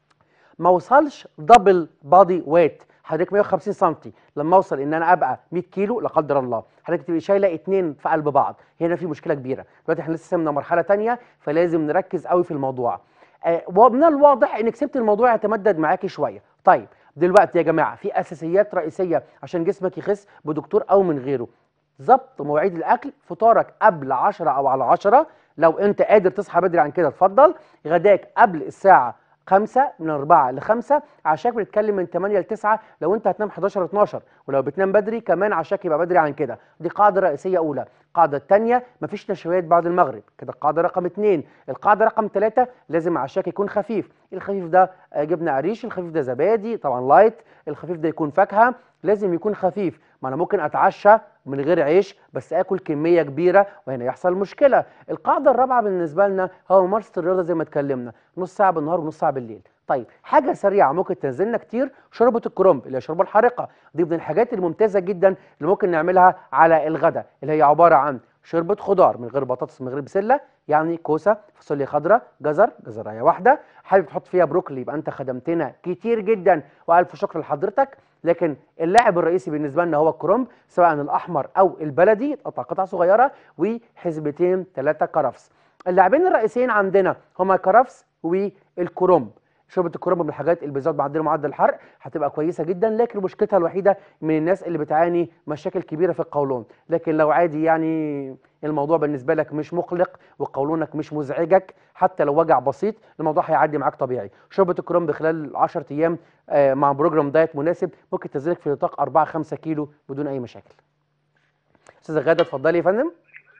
ما اوصلش دبل بادي ويت حضرتك 150 سم لما اوصل ان انا ابقى 100 كيلو لا قدر الله حضرتك تبقي شايله اتنين في قلب بعض هنا في مشكله كبيره دلوقتي احنا لسه سمنا مرحله تانية فلازم نركز قوي في الموضوع آه ومن الواضح انك سبت الموضوع يتمدد معاكي شويه طيب دلوقتي يا جماعه في اساسيات رئيسيه عشان جسمك يخس بدكتور او من غيره ظبط مواعيد الاكل فطارك قبل 10 او على 10 لو انت قادر تصحى بدري عن كده اتفضل غداك قبل الساعه 5 من 4 ل 5 عشاك بنتكلم من 8 ل 9 لو انت هتنام 11 12 ولو بتنام بدري كمان عشاك يبقى بدري عن كده دي قاعده رئيسيه اولى القاعده الثانيه مفيش نشويات بعد المغرب كده القاعده رقم 2 القاعده رقم 3 لازم عشاك يكون خفيف الخفيف ده آه، جبنه قريش الخفيف ده زبادي طبعا لايت الخفيف ده يكون فاكهه لازم يكون خفيف ما انا ممكن اتعشى من غير عيش بس اكل كميه كبيره وهنا يحصل مشكله القاعده الرابعه بالنسبه لنا هو ممارسه الرياضه زي ما اتكلمنا نص ساعه بالنهار ونص ساعه بالليل طيب حاجه سريعه ممكن تنزلنا كتير شوربه الكرنب اللي هي الشوربه الحارقه دي من الحاجات الممتازه جدا اللي ممكن نعملها على الغداء اللي هي عباره عن شوربه خضار من غير بطاطس من غير بسله يعني كوسه فاصوليا خضراء جزر جزرايه واحده حابب تحط فيها بروكلي يبقى انت خدمتنا كتير جدا والف شكر لحضرتك لكن اللاعب الرئيسي بالنسبه لنا هو الكرنب سواء الاحمر او البلدي يتقطع قطع صغيره وحزبتين ثلاثه كرفس اللاعبين الرئيسيين عندنا هما كرفس والكرنب شوربه الكرنب من الحاجات اللي بتزود معدل معدل الحرق هتبقى كويسه جدا لكن مشكلتها الوحيده من الناس اللي بتعاني مشاكل كبيره في القولون لكن لو عادي يعني الموضوع بالنسبه لك مش مقلق وقولونك مش مزعجك حتى لو وجع بسيط الموضوع هيعدي معاك طبيعي شوربه الكرنب خلال 10 ايام آه، مع بروجرام دايت مناسب ممكن تنزلك في نطاق 4 5 كيلو بدون اي مشاكل استاذه غاده اتفضلي يا فندم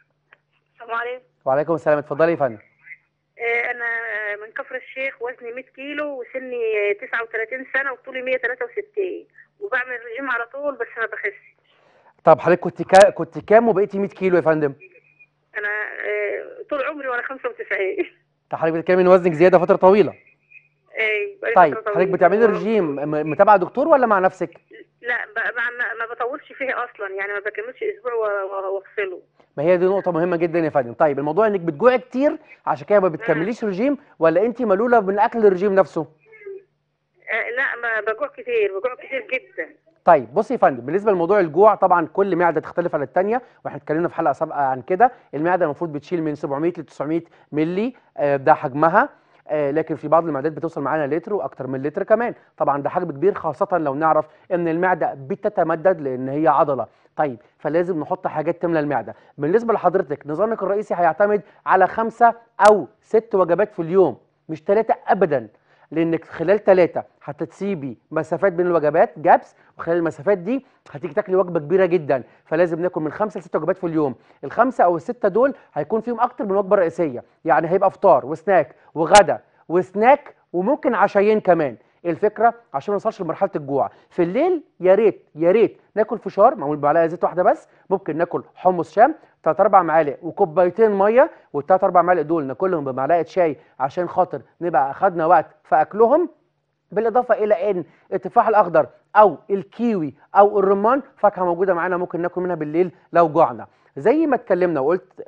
السلام عليكم وعليكم السلام اتفضلي يا فندم آه، انا من كفر الشيخ وزني 100 كيلو وسني 39 سنه وطولي 163 وبعمل رجيم على طول بس ما بخسش طب حضرتك كنت كا... كنت كام وبقيتي 100 كيلو يا فندم انا آه، طول عمري وانا 95 طب حضرتك بتتكلمي ان وزنك زياده فتره طويله اي بقالي طيب فترة حضرتك طويلة. بتعملي رجيم م- متابعه دكتور ولا مع نفسك لا ب- ب- ما ما بطولش فيه اصلا يعني ما بكملش اسبوع و- و- وافصله ما هي دي نقطه مهمه جدا يا فندم طيب الموضوع انك بتجوعي كتير عشان كده ما بتكمليش رجيم ولا انت ملوله من اكل الرجيم نفسه آه، لا ما بجوع كتير بجوع كتير جدا طيب بصي يا فندم بالنسبه لموضوع الجوع طبعا كل معده تختلف عن الثانيه واحنا اتكلمنا في حلقه سابقه عن كده المعده المفروض بتشيل من 700 ل 900 مللي آه، ده حجمها آه، لكن في بعض المعدات بتوصل معانا لتر واكتر من لتر كمان طبعا ده حجم كبير خاصه لو نعرف ان المعده بتتمدد لان هي عضله طيب فلازم نحط حاجات تملى المعده بالنسبه لحضرتك نظامك الرئيسي هيعتمد على خمسة او ست وجبات في اليوم مش ثلاثه ابدا لانك خلال ثلاثه هتسيبي مسافات بين الوجبات جابس وخلال المسافات دي هتيجي تاكلي وجبه كبيره جدا فلازم ناكل من خمسه لست وجبات في اليوم الخمسه او السته دول هيكون فيهم اكتر من وجبه رئيسيه يعني هيبقى فطار وسناك وغدا وسناك وممكن عشايين كمان الفكره عشان ما نوصلش لمرحله الجوع في الليل يا ريت يا ريت ناكل فشار معمول بمعلقه زيت واحده بس ممكن ناكل حمص شام ثلاث اربع معالق وكوبايتين ميه والثلاث اربع معالق دول ناكلهم بمعلقه شاي عشان خاطر نبقى اخدنا وقت في اكلهم بالاضافه الى ان التفاح الاخضر او الكيوي او الرمان فاكهه موجوده معانا ممكن ناكل منها بالليل لو جوعنا زي ما اتكلمنا وقلت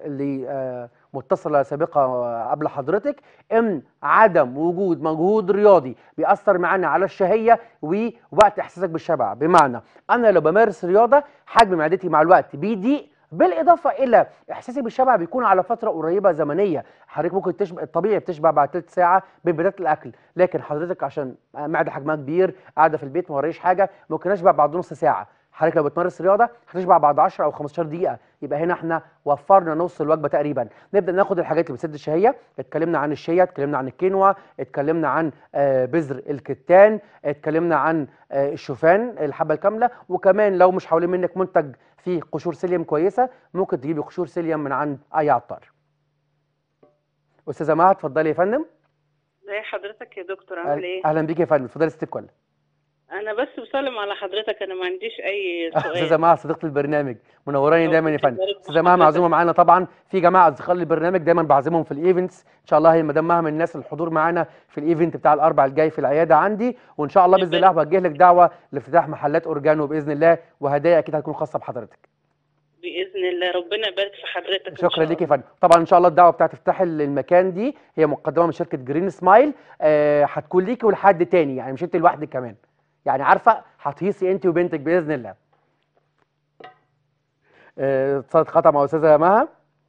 لمتصله سابقه آه، قبل حضرتك ان عدم وجود مجهود رياضي بيأثر معانا على الشهيه ووقت احساسك بالشبع بمعنى انا لو بمارس رياضه حجم معدتي مع الوقت بيضيق بالاضافه الى احساسي بالشبع بيكون على فتره قريبه زمنيه حضرتك ممكن تشبع الطبيعي بتشبع بعد ثلث ساعه من بدايه الاكل لكن حضرتك عشان معده حجمها كبير قاعده في البيت ما ورايش حاجه ممكن اشبع بعد نص ساعه حضرتك لو بتمارس رياضه هتشبع بعد 10 او 15 دقيقه يبقى هنا احنا وفرنا نص الوجبه تقريبا نبدا ناخد الحاجات اللي بتسد الشهيه اتكلمنا عن الشيا اتكلمنا عن الكينوا اتكلمنا عن آه، بذر الكتان اتكلمنا عن آه، الشوفان الحبه الكامله وكمان لو مش حوالين منك منتج فيه قشور سيليوم كويسه ممكن تجيبي قشور سيليوم من عند اي عطار استاذه مها اتفضلي يا فندم ازي حضرتك يا دكتور عامل ايه؟ اهلا بيك يا فندم اتفضلي ستيك ولا انا بس بسلم على حضرتك انا ما عنديش اي استاذه سؤال مها صديقه البرنامج منوراني دايما يا فندم يبارك في استاذه مها حضرتك. معزومه معانا طبعا في جماعه اصدقاء البرنامج دايما بعزمهم في الايفنتس ان شاء الله هي مدام مها من الناس الحضور معانا في الايفنت بتاع الاربع الجاي في العياده عندي وان شاء الله باذن الله بوجه لك دعوه لافتتاح محلات اورجانو باذن الله وهدايا اكيد هتكون خاصه بحضرتك باذن الله ربنا يبارك في حضرتك إن شكرا شاء ليك يا فندم طبعا ان شاء الله الدعوه بتاعت افتتاح المكان دي هي مقدمه من شركه جرين سمايل آه، هتكون ليكي ولحد تاني يعني مش انت لوحدك كمان يعني عارفه هتهيصي انت وبنتك باذن الله آه، اتصالات خطا مع استاذه مها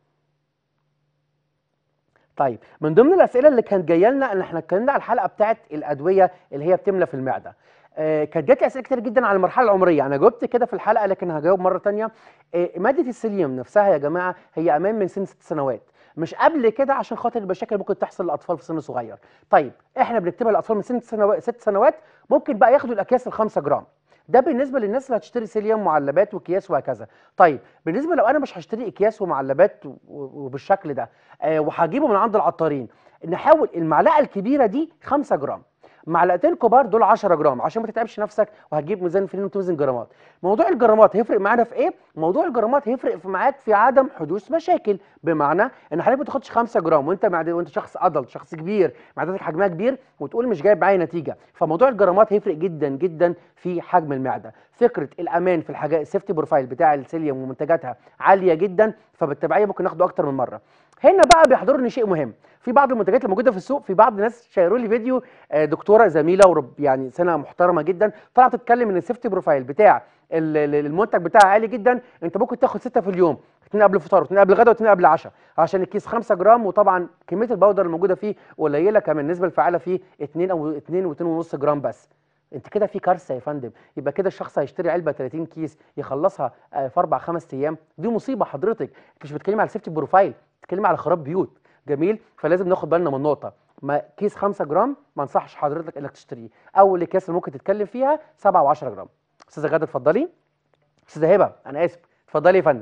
طيب من ضمن الاسئله اللي كانت جايه لنا ان احنا اتكلمنا على الحلقه بتاعت الادويه اللي هي بتملى في المعده آه، كانت جات لي اسئله كتير جدا على المرحله العمريه انا جاوبت كده في الحلقه لكن هجاوب مره تانية آه، ماده السيليوم نفسها يا جماعه هي امان من سن ست سنوات مش قبل كده عشان خاطر المشاكل ممكن تحصل للاطفال في سن صغير طيب احنا بنكتبها للاطفال من سن سنوات ست سنوات ممكن بقى ياخدوا الاكياس الخمسة جرام ده بالنسبه للناس اللي هتشتري سيليوم معلبات واكياس وهكذا طيب بالنسبه لو انا مش هشتري اكياس ومعلبات و- و- وبالشكل ده آه وهجيبه من عند العطارين نحاول المعلقه الكبيره دي 5 جرام معلقتين كبار دول 10 جرام عشان ما تتعبش نفسك وهتجيب ميزان فين وتوزن جرامات موضوع الجرامات هيفرق معانا في ايه موضوع الجرامات هيفرق في معاك في عدم حدوث مشاكل بمعنى ان حضرتك ما تاخدش 5 جرام وانت معد... وانت شخص ادلت شخص كبير معدتك حجمها كبير وتقول مش جايب معايا نتيجه فموضوع الجرامات هيفرق جدا جدا في حجم المعده فكره الامان في الحاجات السيفتي بروفايل بتاع السيليوم ومنتجاتها عاليه جدا فبالتبعيه ممكن ناخده اكتر من مره هنا بقى بيحضرني شيء مهم في بعض المنتجات اللي موجوده في السوق في بعض الناس شيروا لي فيديو آه، دكتوره زميله ورب يعني سنه محترمه جدا طلعت تتكلم ان السيفتي بروفايل بتاع ال- ال- المنتج بتاعها عالي جدا انت ممكن تاخد سته في اليوم اثنين قبل الفطار واثنين قبل الغداء واثنين قبل العشاء عشان الكيس 5 جرام وطبعا كميه البودر الموجوده فيه قليله كمان النسبه الفعاله فيه 2 او 2 و2.5 جرام بس انت كده في كارثه يا فندم يبقى كده الشخص هيشتري علبه 30 كيس يخلصها آه، في اربع خمس ايام دي مصيبه حضرتك انت مش بتتكلمي على سيفتي بروفايل بتتكلمي على خراب بيوت جميل فلازم ناخد بالنا من نقطه ما كيس 5 جرام ما انصحش حضرتك انك تشتريه اول الاكياس اللي ممكن تتكلم فيها 7 و10 جرام استاذه غاده اتفضلي استاذه هبه انا اسف اتفضلي يا فندم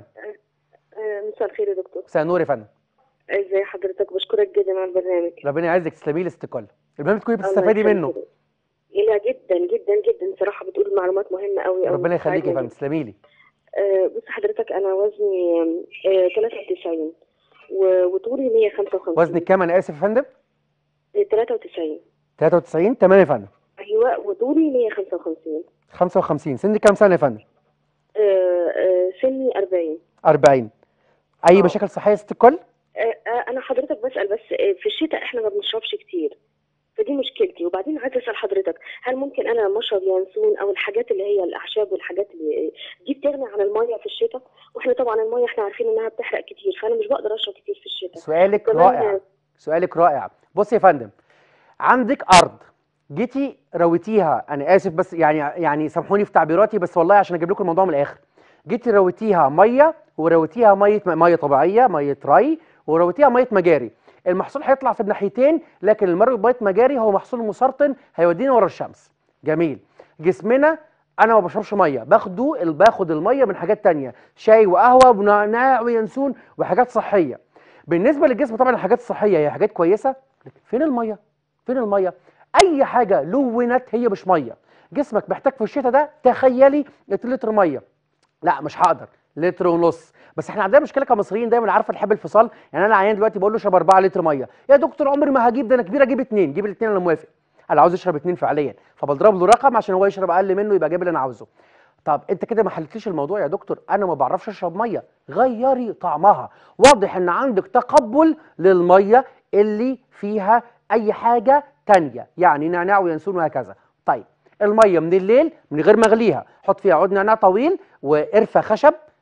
آه، مساء الخير يا دكتور مساء النور يا فندم ازي حضرتك بشكرك جدا على البرنامج ربنا يعزك تسلمي لي استقلال البرنامج تكوني الله بتستفادي يخليك منه يا دكتور. لا جدا جدا جدا صراحه بتقول معلومات مهمه قوي قوي ربنا يخليك يا بتساعدنا فندم تسلمي لي آه، بص حضرتك انا وزني آه، 93 و- وطولي 155 وزنك كام انا اسف يا فندم آه، 93 93 تمام يا فندم ايوه وطولي 155 55 سنك كام سنه يا فندم آه، آه، سني 40 40 اي آه. مشاكل صحيه يا ست الكل آه، آه، انا حضرتك بسال بس آه، في الشتاء احنا ما بنشربش كتير فدي مشكلتي وبعدين عايزه اسال حضرتك هل ممكن انا لما اشرب ينسون او الحاجات اللي هي الاعشاب والحاجات اللي دي بتغني عن الميه في الشتاء واحنا طبعا الميه احنا عارفين انها بتحرق كتير فانا مش بقدر اشرب كتير في الشتاء سؤالك كمان- رائع سؤالك رائع بص يا فندم عندك ارض جيتي رويتيها انا اسف بس يعني يعني سامحوني في تعبيراتي بس والله عشان اجيب لكم الموضوع من الاخر جيتي رويتيها ميه ورويتيها ميه ميه طبيعيه ميه ري ورويتيها ميه مجاري المحصول هيطلع في الناحيتين لكن المروي بميه مجاري هو محصول مسرطن هيودينا ورا الشمس جميل جسمنا انا ما بشربش ميه باخده ال- باخد الميه من حاجات تانية شاي وقهوه ونعناع وينسون وحاجات صحيه بالنسبه للجسم طبعا الحاجات الصحيه هي حاجات كويسه لكن فين الميه فين الميه اي حاجه لونت هي مش ميه جسمك محتاج في الشتاء ده تخيلي 2 لتر ميه لا مش هقدر لتر ونص بس احنا عندنا مشكله كمصريين دايما عارفه نحب الفصال يعني انا عيان دلوقتي بقول له اشرب 4 لتر ميه يا دكتور عمري ما هجيب ده انا كبير اجيب اثنين جيب الاثنين انا موافق انا عاوز اشرب اثنين فعليا فبضرب له رقم عشان هو يشرب اقل منه يبقى جايب اللي انا عاوزه طب انت كده ما حلتليش الموضوع يا دكتور انا ما بعرفش اشرب ميه غيري طعمها واضح ان عندك تقبل للميه اللي فيها اي حاجه تانية يعني نعناع وينسون وهكذا طيب الميه من الليل من غير ما اغليها حط فيها عود نعناع طويل وقرفه خشب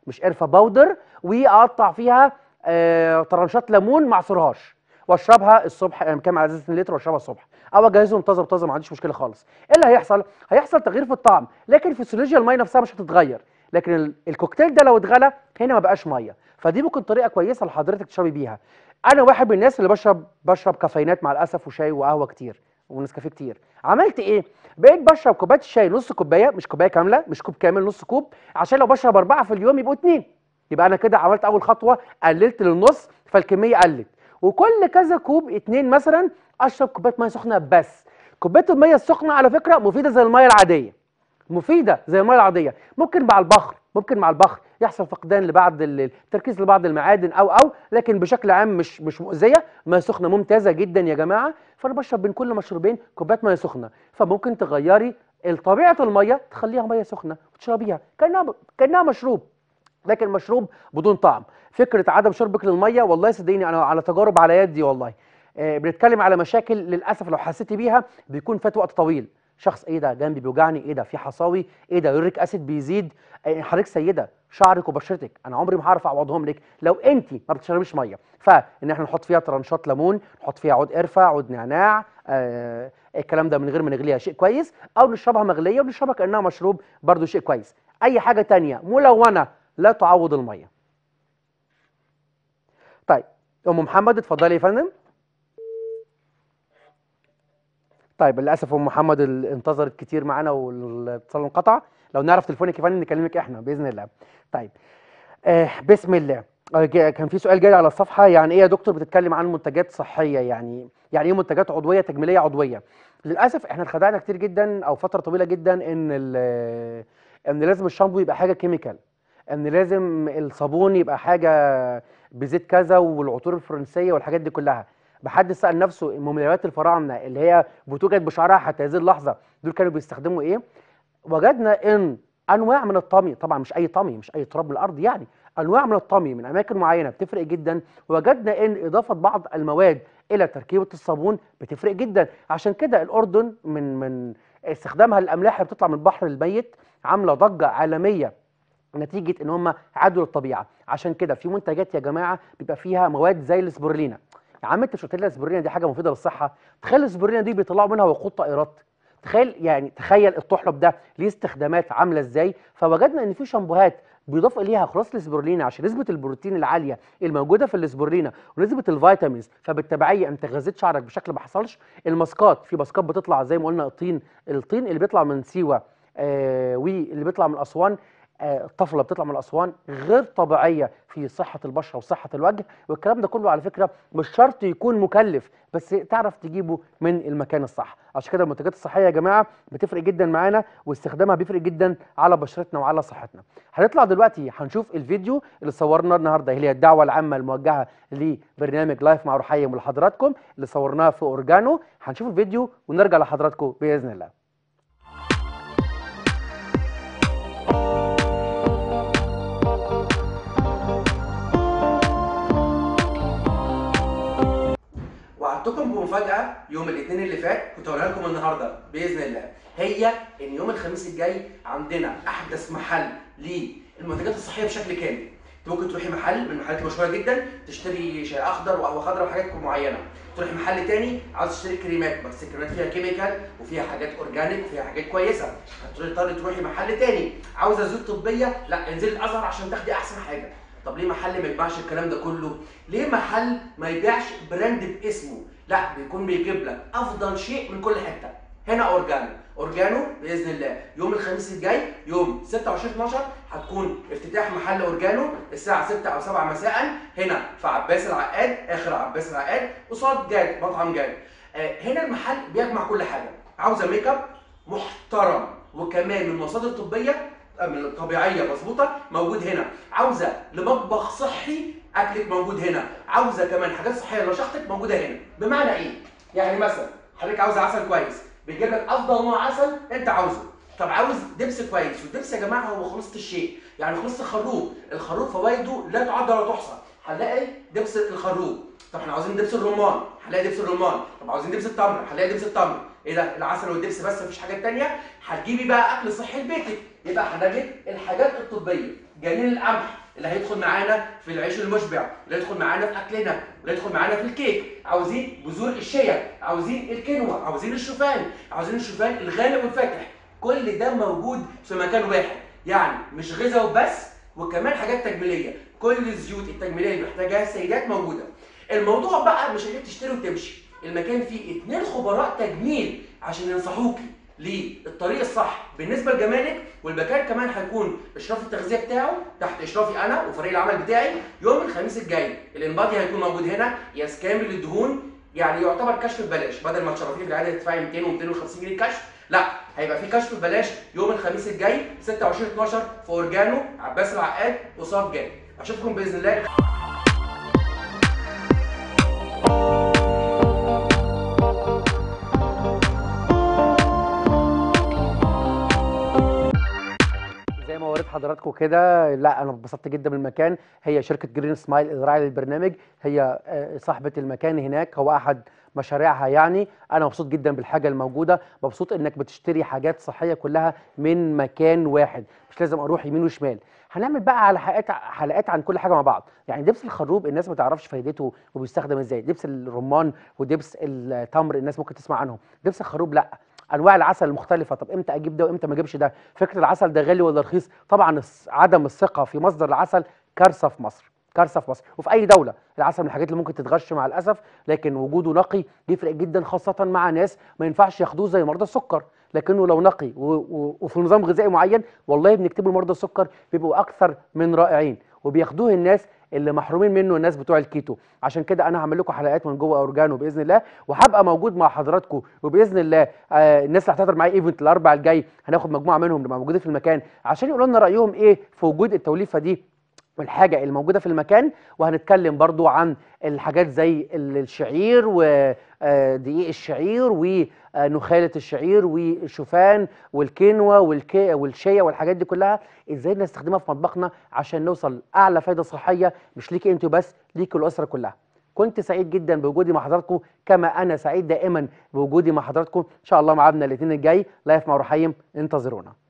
مش قرفه باودر واقطع فيها آه طرنشات ليمون ما اعصرهاش واشربها الصبح يعني كام على ازازه لتر واشربها الصبح او اجهزهم طازه بطازه ما عنديش مشكله خالص ايه اللي هيحصل هيحصل تغيير في الطعم لكن فسيولوجيا الميه نفسها مش هتتغير لكن ال- الكوكتيل ده لو اتغلى هنا ما بقاش ميه فدي ممكن طريقه كويسه لحضرتك تشربي بيها انا واحد من الناس اللي بشرب بشرب كافيينات مع الاسف وشاي وقهوه كتير ونسكافيه كتير عملت ايه بقيت بشرب كوبايه الشاي نص كوبايه مش كوبايه كامله مش كوب كامل نص كوب عشان لو بشرب اربعه في اليوم يبقوا اتنين يبقى انا كده عملت اول خطوه قللت للنص فالكميه قلت وكل كذا كوب اتنين مثلا اشرب كوبايه ميه سخنه بس كوبايه الميه السخنه على فكره مفيده زي الميه العاديه مفيده زي الميه العاديه ممكن مع البخر ممكن مع البخر يحصل فقدان لبعض ال- التركيز لبعض المعادن او او لكن بشكل عام مش مش مؤذيه ميه سخنه ممتازه جدا يا جماعه فانا بشرب بين كل مشروبين كوبايه ميه سخنه فممكن تغيري طبيعه الميه تخليها ميه سخنه وتشربيها كانها كانها مشروب لكن مشروب بدون طعم فكره عدم شربك للميه والله صدقيني انا على تجارب على يدي والله آه بنتكلم على مشاكل للاسف لو حسيتي بيها بيكون فات وقت طويل شخص ايه ده جنبي بيوجعني ايه ده في حصاوي ايه ده يوريك اسيد بيزيد آه حضرتك سيده شعرك وبشرتك انا عمري ما هعرف اعوضهم لك لو انت ما بتشربيش ميه فان احنا نحط فيها طرنشات ليمون نحط فيها عود قرفه عود نعناع آه الكلام ده من غير ما نغليها شيء كويس او نشربها مغليه ونشربها كانها مشروب برضو شيء كويس اي حاجه تانية ملونه لا تعوض الميه طيب ام محمد اتفضلي يا فندم طيب للاسف ام محمد ال- انتظرت كتير معانا والاتصال انقطع لو نعرف تليفونك يا فندم نكلمك احنا باذن الله طيب آه بسم الله آه، جا- كان في سؤال جاي على الصفحه يعني ايه يا دكتور بتتكلم عن منتجات صحيه يعني يعني ايه منتجات عضويه تجميليه عضويه للاسف احنا اتخدعنا كتير جدا او فتره طويله جدا ان ال- ان لازم الشامبو يبقى حاجه كيميكال ان لازم الصابون يبقى حاجه بزيت كذا والعطور الفرنسيه والحاجات دي كلها بحد سأل نفسه مميزات الفراعنه اللي هي بتوجد بشعرها حتى هذه اللحظه دول كانوا بيستخدموا ايه وجدنا ان انواع من الطمي طبعا مش اي طمي مش اي تراب من الارض يعني انواع من الطمي من اماكن معينه بتفرق جدا وجدنا ان اضافه بعض المواد الى تركيبه الصابون بتفرق جدا عشان كده الاردن من من استخدامها للاملاح اللي بتطلع من البحر الميت عامله ضجه عالميه نتيجه ان هم عادوا للطبيعه عشان كده في منتجات يا جماعه بيبقى فيها مواد زي السبرولينا يا عم انت مش قلت لي السبرولينا دي حاجه مفيده للصحه تخيل السبرولينا دي بيطلعوا منها وقود طائرات تخيل يعني تخيل الطحلب ده ليه استخدامات عامله ازاي فوجدنا ان في شامبوهات بيضاف اليها خلاص الاسبرولينا عشان نسبه البروتين العاليه الموجوده في الاسبرولينا ونسبه الفيتامينز فبالتبعيه انت غذيت شعرك بشكل ما حصلش الماسكات في ماسكات بتطلع زي ما قلنا الطين الطين اللي بيطلع من سيوه آه واللي بيطلع من اسوان آه، الطفله بتطلع من اسوان غير طبيعيه في صحه البشره وصحه الوجه والكلام ده كله على فكره مش شرط يكون مكلف بس تعرف تجيبه من المكان الصح عشان كده المنتجات الصحيه يا جماعه بتفرق جدا معانا واستخدامها بيفرق جدا على بشرتنا وعلى صحتنا هنطلع دلوقتي هنشوف الفيديو اللي صورناه النهارده اللي هي الدعوه العامه الموجهه لبرنامج لايف مع رحيم ولحضراتكم اللي صورناها في اورجانو هنشوف الفيديو ونرجع لحضراتكم باذن الله وعدتكم بمفاجأة يوم الاثنين اللي فات كنت هقولها لكم النهارده بإذن الله هي إن يوم الخميس الجاي عندنا أحدث محل للمنتجات الصحية بشكل كامل انت ممكن تروحي محل من المحلات المشهوره جدا تشتري شاي اخضر وقهوه خضراء وحاجات معينه تروحي محل تاني عاوز تشتري كريمات بس الكريمات فيها كيميكال وفيها حاجات اورجانيك وفيها حاجات كويسه هتضطري تروحي محل تاني عاوزه زيوت طبيه لا انزلي الازهر عشان تاخدي احسن حاجه طب ليه محل ما يبيعش الكلام ده كله ليه محل ما يبيعش براند باسمه لا بيكون بيجيب لك افضل شيء من كل حته هنا اورجانو اورجانو باذن الله يوم الخميس الجاي يوم 26 12 هتكون افتتاح محل اورجانو الساعه 6 او 7 مساء هنا في عباس العقاد اخر عباس العقاد قصاد جاد مطعم جاد آه هنا المحل بيجمع كل حاجه عاوزه ميك اب محترم وكمان من مصادر طبيه آه، من طبيعيه مظبوطه موجود هنا عاوزه لمطبخ صحي اكلك موجود هنا عاوزه كمان حاجات صحيه لشخصك موجوده هنا بمعنى ايه يعني مثلا حضرتك عاوزه عسل كويس بيجيب لك افضل نوع عسل انت عاوزه طب عاوز دبس كويس والدبس يا جماعه هو خلاصه الشيء يعني خلاصه الخروب الخروب فوائده لا تعد ولا تحصى هنلاقي دبس الخروب طب احنا عاوزين دبس الرمان هنلاقي دبس الرمان طب عاوزين دبس التمر هنلاقي دبس التمر ايه ده العسل والدبس بس مفيش حاجات تانية هتجيبي بقى اكل صحي لبيتك يبقى هنجد الحاجات الطبيه جنين القمح اللي هيدخل معانا في العيش المشبع اللي هيدخل معانا في اكلنا اللي هيدخل معانا في الكيك عاوزين بذور الشيا عاوزين الكينوا عاوزين الشوفان عاوزين الشوفان الغامق والفاتح كل ده موجود في مكان واحد يعني مش غذاء وبس وكمان حاجات تجميليه كل الزيوت التجميليه اللي محتاجاها السيدات موجوده الموضوع بقى مش انك تشتري وتمشي المكان فيه اتنين خبراء تجميل عشان ينصحوكي للطريق الصح بالنسبه لجمالك والمكان كمان هيكون اشراف التغذيه بتاعه تحت اشرافي انا وفريق العمل بتاعي يوم الخميس الجاي الانبادي هيكون موجود هنا ياس كامل للدهون يعني يعتبر كشف ببلاش بدل ما تشرفيه في العياده تدفعي 200 و250 جنيه كشف لا هيبقى في كشف ببلاش يوم الخميس الجاي 26 12 في اورجانو عباس العقاد قصاد جاي اشوفكم باذن الله زي ما وريت حضراتكم كده لا انا اتبسطت جدا بالمكان هي شركه جرين سمايل الراعي للبرنامج هي آه، صاحبه المكان هناك هو احد مشاريعها يعني انا مبسوط جدا بالحاجه الموجوده مبسوط انك بتشتري حاجات صحيه كلها من مكان واحد مش لازم اروح يمين وشمال هنعمل بقى على حلقات حلقات عن كل حاجه مع بعض يعني دبس الخروب الناس ما تعرفش فايدته وبيستخدم ازاي دبس الرمان ودبس التمر الناس ممكن تسمع عنهم دبس الخروب لا انواع العسل المختلفه طب امتى اجيب ده وامتى ما اجيبش ده فكره العسل ده غالي ولا رخيص طبعا الس- عدم الثقه في مصدر العسل كارثه في مصر كارثه في مصر وفي اي دوله العسل من الحاجات اللي ممكن تتغش مع الاسف لكن وجوده نقي يفرق جدا خاصه مع ناس ما ينفعش ياخدوه زي مرضى السكر لكنه لو نقي و- و- وفي نظام غذائي معين والله بنكتبه لمرضى السكر بيبقوا اكثر من رائعين وبياخدوه الناس اللي محرومين منه الناس بتوع الكيتو عشان كده انا هعمل لكم حلقات من جوه اورجانو باذن الله وهبقى موجود مع حضراتكم وباذن الله آه الناس اللي هتحضر معايا ايفنت الاربع الجاي هناخد مجموعه منهم نبقى موجودين في المكان عشان يقولوا لنا رايهم ايه في وجود التوليفه دي والحاجه الموجوده في المكان وهنتكلم برضو عن الحاجات زي ال- الشعير ودقيق الشعير ونخاله الشعير والشوفان والكينوا والكي والشيا والحاجات دي كلها ازاي نستخدمها في مطبخنا عشان نوصل اعلى فائده صحيه مش ليكي انت بس ليكي الاسره كلها كنت سعيد جدا بوجودي مع حضراتكم كما انا سعيد دائما بوجودي مع حضراتكم ان شاء الله ميعادنا الاثنين الجاي لايف مع رحيم انتظرونا